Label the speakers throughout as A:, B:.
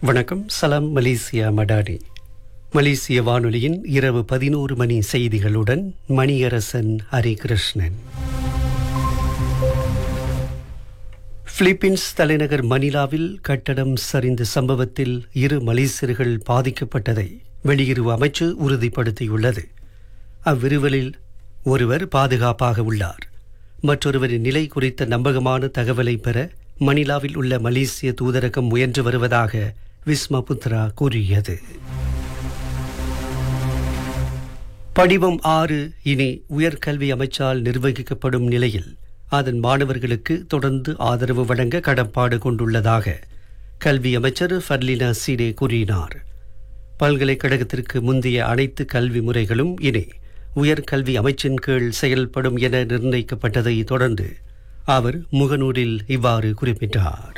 A: வணக்கம் சலாம் மலேசியா மடானி மலேசிய வானொலியின் இரவு பதினோரு மணி செய்திகளுடன் மணியரசன் ஹரிகிருஷ்ணன் பிலிப்பீன்ஸ் தலைநகர் மணிலாவில் கட்டடம் சரிந்த சம்பவத்தில் இரு மலேசியர்கள் பாதிக்கப்பட்டதை வெளியுறவு அமைச்சு உறுதிப்படுத்தியுள்ளது அவ்விருவரில் ஒருவர் பாதுகாப்பாக உள்ளார் மற்றொருவரின் நிலை குறித்த நம்பகமான தகவலை பெற மணிலாவில் உள்ள மலேசிய தூதரகம் முயன்று வருவதாக விஸ்மா புத்ரா கூறியது படிவம் ஆறு இனி உயர்கல்வி அமைச்சால் நிர்வகிக்கப்படும் நிலையில் அதன் மாணவர்களுக்கு தொடர்ந்து ஆதரவு வழங்க கடப்பாடு கொண்டுள்ளதாக கல்வி அமைச்சர் ஃபர்லினா சீடே கூறினார் பல்கலைக்கழகத்திற்கு முந்தைய அனைத்து கல்வி முறைகளும் இனி உயர்கல்வி அமைச்சின் கீழ் செயல்படும் என நிர்ணயிக்கப்பட்டதை தொடர்ந்து அவர் முகநூலில் இவ்வாறு குறிப்பிட்டார்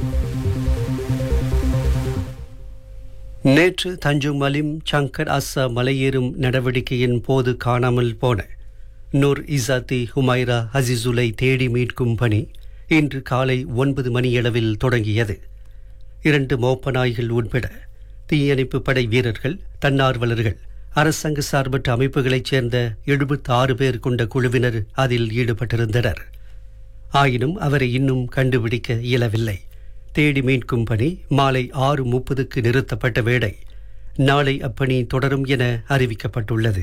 A: நேற்று தஞ்சோங் மலிம் சங்கர் அஸ்ஸா மலையேறும் நடவடிக்கையின் போது காணாமல் போன நூர் இசாத்தி ஹுமைரா அசிசுலை தேடி மீட்கும் பணி இன்று காலை ஒன்பது மணியளவில் தொடங்கியது இரண்டு மோப்ப நாய்கள் உட்பட தீயணைப்பு படை வீரர்கள் தன்னார்வலர்கள் அரசாங்க சார்பற்ற அமைப்புகளைச் சேர்ந்த எழுபத்தி ஆறு பேர் கொண்ட குழுவினர் அதில் ஈடுபட்டிருந்தனர் ஆயினும் அவரை இன்னும் கண்டுபிடிக்க இயலவில்லை தேடி மீட்கும் பணி மாலை ஆறு முப்பதுக்கு நிறுத்தப்பட்ட வேளை நாளை அப்பணி தொடரும் என அறிவிக்கப்பட்டுள்ளது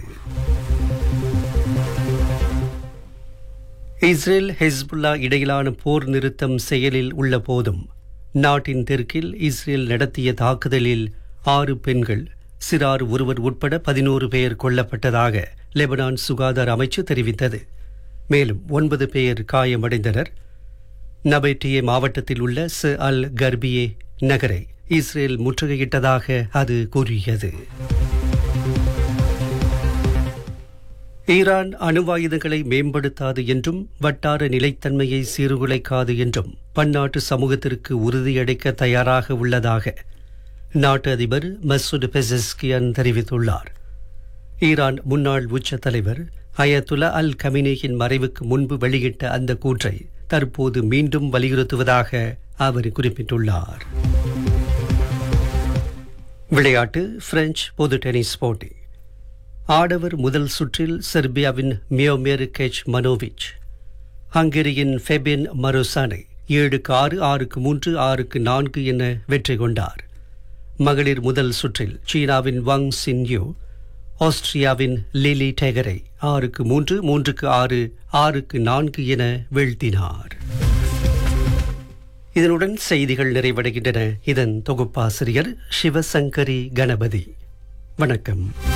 A: இஸ்ரேல் ஹெஸ்புல்லா இடையிலான போர் நிறுத்தம் செயலில் உள்ள போதும் நாட்டின் தெற்கில் இஸ்ரேல் நடத்திய தாக்குதலில் ஆறு பெண்கள் சிறார் ஒருவர் உட்பட பதினோரு பேர் கொல்லப்பட்டதாக லெபனான் சுகாதார அமைச்சு தெரிவித்தது மேலும் ஒன்பது பேர் காயமடைந்தனர் நபேட்டியே மாவட்டத்தில் உள்ள ச அல் கர்பியே நகரை இஸ்ரேல் முற்றுகையிட்டதாக அது கூறியது ஈரான் அணுவாயுதங்களை மேம்படுத்தாது என்றும் வட்டார நிலைத்தன்மையை சீர்குலைக்காது என்றும் பன்னாட்டு சமூகத்திற்கு உறுதியளிக்க தயாராக உள்ளதாக நாட்டு அதிபர் மசூத் பெசஸ்கியன் தெரிவித்துள்ளார் ஈரான் முன்னாள் உச்ச தலைவர் அயத்துல்லா அல் கமினேயின் மறைவுக்கு முன்பு வெளியிட்ட அந்த கூற்றை தற்போது மீண்டும் வலியுறுத்துவதாக அவர் குறிப்பிட்டுள்ளார் விளையாட்டு பிரெஞ்சு பொது டென்னிஸ் போட்டி ஆடவர் முதல் சுற்றில் செர்பியாவின் மியோமேர் கெச் மனோவிச் ஹங்கேரியின் ஃபெபின் மரோசானை ஏழுக்கு ஆறு ஆறுக்கு மூன்று ஆறுக்கு நான்கு என வெற்றி கொண்டார் மகளிர் முதல் சுற்றில் சீனாவின் வாங் சின்யூ ஆஸ்திரியாவின் லிலி டேகரை ஆறுக்கு மூன்று மூன்றுக்கு ஆறு ஆறுக்கு நான்கு என வீழ்த்தினார் இதனுடன் செய்திகள் நிறைவடைகின்றன இதன் தொகுப்பாசிரியர் சிவசங்கரி கணபதி வணக்கம்